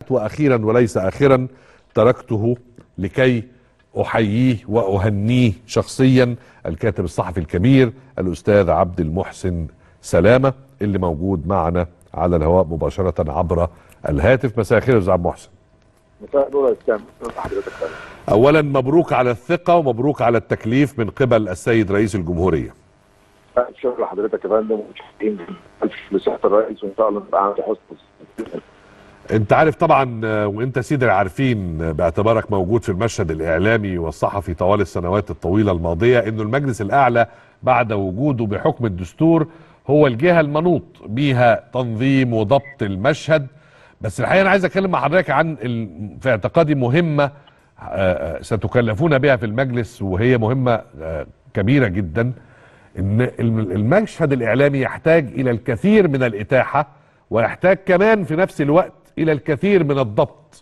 سمحت واخيرا وليس اخرا تركته لكي احييه واهنيه شخصيا الكاتب الصحفي الكبير الاستاذ عبد المحسن سلامه اللي موجود معنا على الهواء مباشره عبر الهاتف مساء الخير يا استاذ عبد المحسن مساء النور يا اسلام حضرتك اولا مبروك على الثقه ومبروك على التكليف من قبل السيد رئيس الجمهوريه شكرا لحضرتك يا فندم ومتشكرين الف لصحه الرئيس وان شاء الله نبقى عند حسن انت عارف طبعا وانت سيد العارفين باعتبارك موجود في المشهد الاعلامي والصحفي طوال السنوات الطويله الماضيه انه المجلس الاعلى بعد وجوده بحكم الدستور هو الجهه المنوط بيها تنظيم وضبط المشهد بس الحقيقه انا عايز اتكلم مع حضرتك عن في اعتقادي مهمه ستكلفون بها في المجلس وهي مهمه كبيره جدا ان المشهد الاعلامي يحتاج الى الكثير من الاتاحه ويحتاج كمان في نفس الوقت الى الكثير من الضبط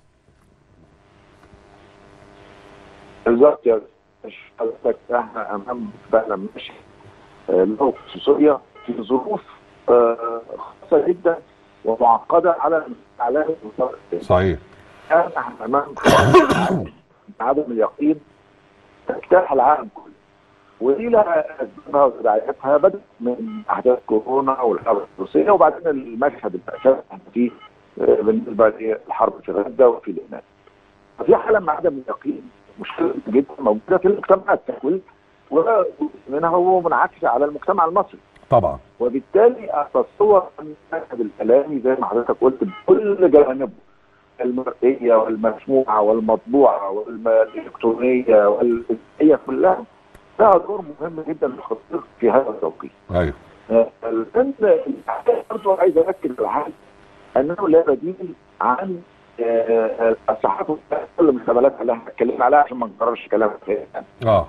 بالظبط يا حضرتك احنا امام فعلا مش له خصوصيه في ظروف خاصه جدا ومعقده على الاعلام صحيح احنا امام عدم اليقين تجتاح العالم كله ودي لها اسبابها وتداعياتها بدات من احداث كورونا والحرب الروسيه وبعدين المشهد اللي احنا فيه بالنسبه للحرب في غزه وفي لبنان. ففي حاله من عدم اليقين مشكله جدا موجوده في المجتمع التكوين ومنها هو منعكس على المجتمع المصري. طبعا. وبالتالي اتصور ان المشهد الاعلامي زي ما حضرتك قلت بكل جوانبه المرئيه والمسموعه والمطبوعه والالكترونيه والإذاعية كلها لها دور مهم جدا وخطير في هذا التوقيت. ايوه. لان برضه عايز اكد على حاجه انه لا بديل عن الصحافه كل المستقبلات اللي احنا اتكلمنا عليها عشان ما نكررش كلام اه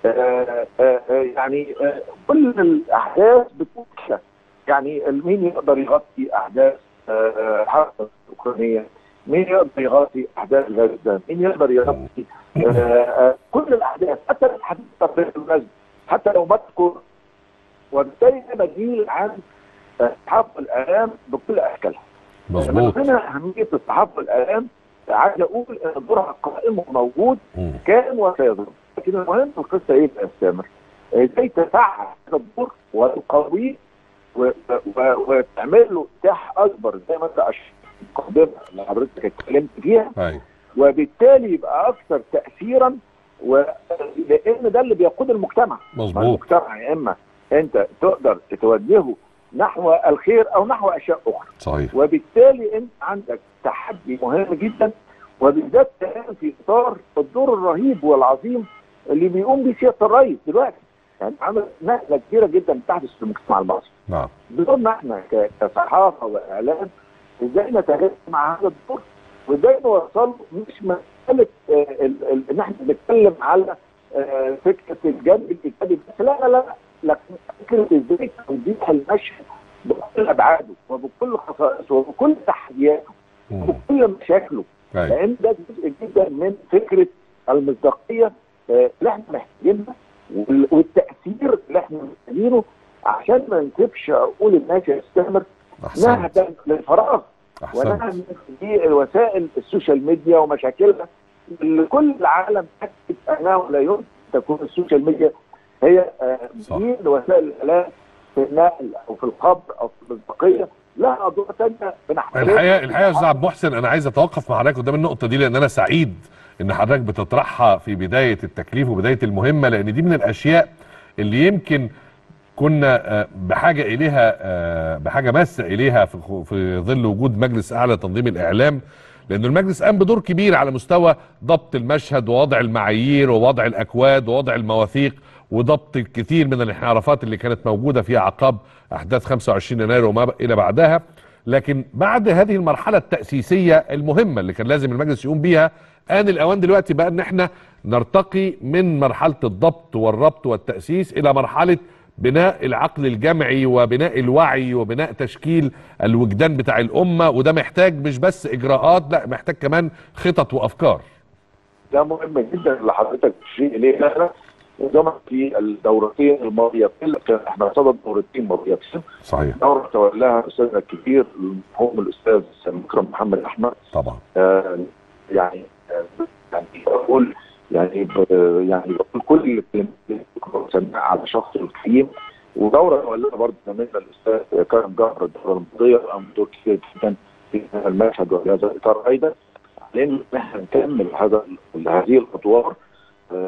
يعني كل الاحداث بتكون كده يعني مين يقدر يغطي احداث الحرب الاوكرانيه مين يقدر يغطي احداث غزه مين يقدر يغطي كل الاحداث حتى الحديث تقرير الغزه حتى لو ما تذكر وبالتالي ده بديل عن الصحافه الاعلام بكل اشكالها مظبوط هنا اهميه الصحافه والاعلام عايز اقول ان دورها قائم وموجود كان وسيظل لكن المهم في القصه ايه يا سامر؟ ازاي تفعل هذا الدور وتقويه وتعمل له اتاحه اكبر زي ما انت اشرت المقدمه اللي حضرتك اتكلمت فيها أي. وبالتالي يبقى اكثر تاثيرا ولان ده اللي بيقود المجتمع مظبوط المجتمع يا اما انت تقدر توجهه نحو الخير او نحو اشياء اخرى صحيح وبالتالي انت عندك تحدي مهم جدا وبالذات كمان في اطار الدور الرهيب والعظيم اللي بيقوم به سياده الرئيس دلوقتي يعني عمل نقله كبيره جدا تحدث في المجتمع المصري نعم دورنا احنا كصحافه واعلام ازاي نتغير مع هذا الدور وازاي نوصل مش مساله ان احنا بنتكلم على فكره الجانب الايجابي بس لا لا لا لكن فكره ازاي توضيح المشهد بكل ابعاده وبكل خصائصه وبكل تحدياته وبكل مشاكله لان ده جزء جدا من فكره المصداقيه اللي احنا محتاجينها والتاثير اللي احنا محتاجينه عشان ما نسيبش عقول الناس يستمر نهدا للفراغ ونهدا وسائل السوشيال ميديا ومشاكلها اللي كل العالم اكد انه لا يمكن تكون السوشيال ميديا هي دي وسائل الاعلام في النقل او في القبر او في المصداقيه لها ادوار ثانيه الحقيقه الحقيقه يا استاذ عبد المحسن انا عايز اتوقف مع حضرتك قدام النقطه دي لان انا سعيد ان حضرتك بتطرحها في بدايه التكليف وبدايه المهمه لان دي من الاشياء اللي يمكن كنا بحاجه اليها بحاجه ماسه اليها في ظل وجود مجلس اعلى تنظيم الاعلام لأن المجلس قام بدور كبير على مستوى ضبط المشهد ووضع المعايير ووضع الأكواد ووضع المواثيق وضبط الكثير من الانحرافات اللي كانت موجودة في أعقاب أحداث 25 يناير وما إلى بعدها لكن بعد هذه المرحلة التأسيسية المهمة اللي كان لازم المجلس يقوم بيها آن الأوان دلوقتي بقى إن إحنا نرتقي من مرحلة الضبط والربط والتأسيس إلى مرحلة بناء العقل الجمعي وبناء الوعي وبناء تشكيل الوجدان بتاع الأمة وده محتاج مش بس إجراءات لا محتاج كمان خطط وأفكار ده مهم جدا اللي حضرتك تشير اليه احنا وزمن في الدورتين الماضيتين كان احنا صدد دورتين ماضيتين صحيح دورة تولاها الاستاذ الكبير المرحوم الاستاذ مكرم محمد احمد طبعا آه يعني آه يعني بقول يعني ب- يعني بقول كل الكلمات سماع على شخص الكريم ودوره ولاها برضه زميلنا الاستاذ كرم جعفر الدوره الماضيه قام دور كبير جدا في هذا المشهد وفي هذا الاطار ايضا لان احنا نكمل هذا هذه الادوار آه،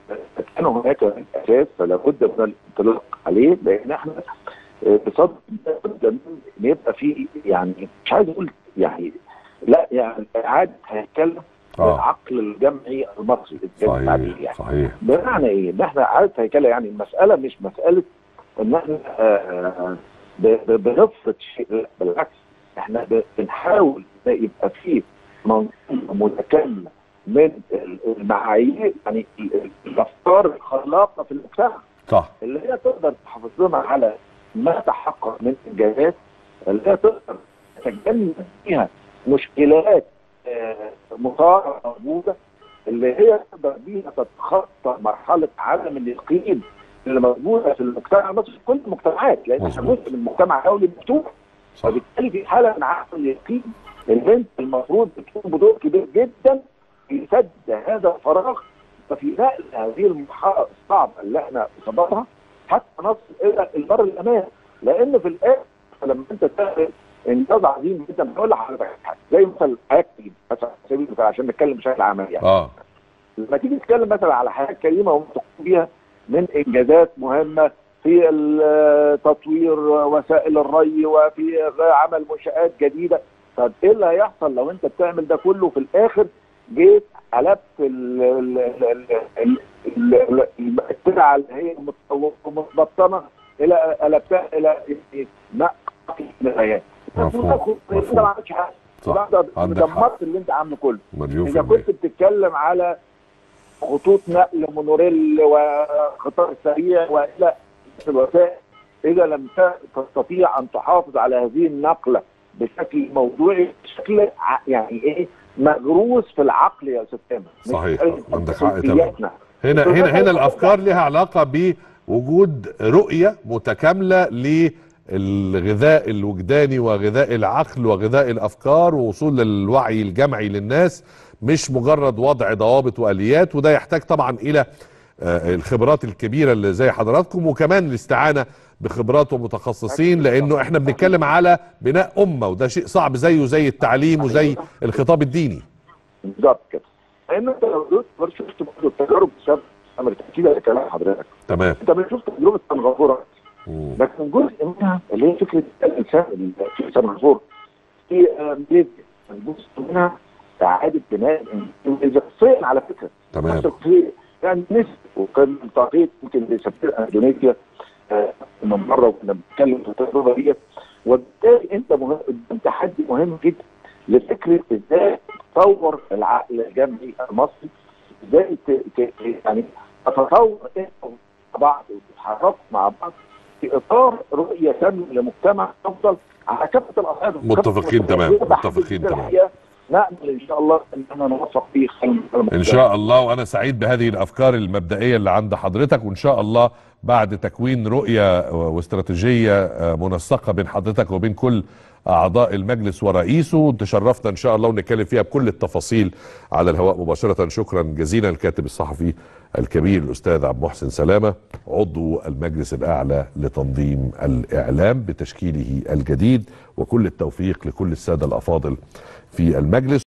كان هناك اساس فلا بد من الانطلاق عليه لان احنا آه، بصدد لابد ان يبقى في يعني مش عايز اقول يعني لا يعني اعاده هيكله اه العقل الجمعي المصري الجمعي صحيح يعني صحيح بمعنى ايه؟ ان احنا اعاده هيكله يعني المساله مش مساله ان احنا آه، ب- ب- بنفرض شيء لا بالعكس احنا ب- بنحاول إن يبقى في منظومه متكامله من ال- المعايير يعني ال- ال- الافكار الخلاقه في المجتمع صح اللي هي تقدر تحافظ لنا على ما تحقق من انجازات اللي هي تقدر تتجنب فيها مشكلات آه، مصارعه موجوده اللي هي تقدر بيها تتخطى مرحله عدم اليقين اللي موجوده في المجتمع المصري في كل المجتمعات لان احنا مظبوط. جزء من مجتمع دولي مفتوح صح فبالتالي في حاله من عدم اليقين اللي انت المفروض بتقوم بدور كبير جدا في سد هذا الفراغ ففي نقل هذه المرحله الصعبه اللي احنا صدرها حتى نصل الى البر الامان لان في الاخر لما انت تعمل انجاز عظيم جدا بقول لحضرتك حاجه زي مثلا حياه كريمه مثلا على سبيل المثال عشان نتكلم بشكل عملي يعني اه لما تيجي تتكلم مثلا على حياه كريمه وما تقوم بيها من انجازات مهمه في ال- تطوير وسائل الري وفي عمل منشات جديده طب ايه اللي هيحصل لو انت بتعمل ده كله في الاخر جيت قلبت ال- ال- ال- ال- ال- ال- ال- الترعه اللي هي مت- متبطنه الى قلبتها الى نقل نهايات مفهوم انت ما مفهوم عملتش حاجه صح بعد عندك حق دمرت اللي انت عامله كله مليون في اذا المية كنت بتتكلم على خطوط نقل مونوريل وقطار سريع والى الوسائل اذا لم تستطيع ان تحافظ على هذه النقله بشكل موضوعي بشكل ع- يعني ايه مغروس في العقل يا استاذ تامر مش صحيح. أي عندك حق تمام. سلوكياتنا. هنا هنا هنا الافكار لها علاقه بوجود رؤيه متكامله للغذاء الوجداني وغذاء العقل وغذاء الافكار ووصول للوعي الجمعي للناس مش مجرد وضع ضوابط واليات وده يحتاج طبعا الى آه، الخبرات الكبيره اللي زي حضراتكم وكمان الاستعانه بخبرات ومتخصصين لانه احنا بنتكلم على بناء امه وده شيء صعب زيه زي التعليم وزي الخطاب الديني بالظبط كده لان انت لو دوت برضه شفت برضه التجارب بسبب امر تاكيد على كلام حضرتك تمام انت بتشوف تجربه سنغافوره مم. لكن جزء منها اللي هي فكره الانسان اللي في سنغافوره في آه، ماليزيا جزء منها اعاده بناء الانجليزيه شخصيا على فكره تمام شخصيا يعني نسبه وكان التعقيد يمكن لسفير اندونيسيا آه، من مره وكنا بنتكلم في التجربه ديت وبالتالي انت مهم قدام تحدي مهم جدا لفكره ازاي تطور العقل الجمعي المصري ازاي ت- ت- يعني تتطور انت مع بعض وتتحركوا مع بعض في اطار رؤيه ساميه لمجتمع افضل على كافه الاصعده متفقين تمام، متفقين تمام. الحقيقة نامل ان شاء الله ان احنا نوفق فيه خير ان شاء الله وانا سعيد بهذه الافكار المبدئيه اللي عند حضرتك وان شاء الله بعد تكوين رؤيه واستراتيجيه آه، منسقه بين حضرتك وبين كل اعضاء المجلس ورئيسه تشرفنا ان شاء الله ونتكلم فيها بكل التفاصيل على الهواء مباشره شكرا جزيلا الكاتب الصحفي الكبير الاستاذ عبد المحسن سلامه عضو المجلس الاعلى لتنظيم الاعلام بتشكيله الجديد وكل التوفيق لكل الساده الافاضل في المجلس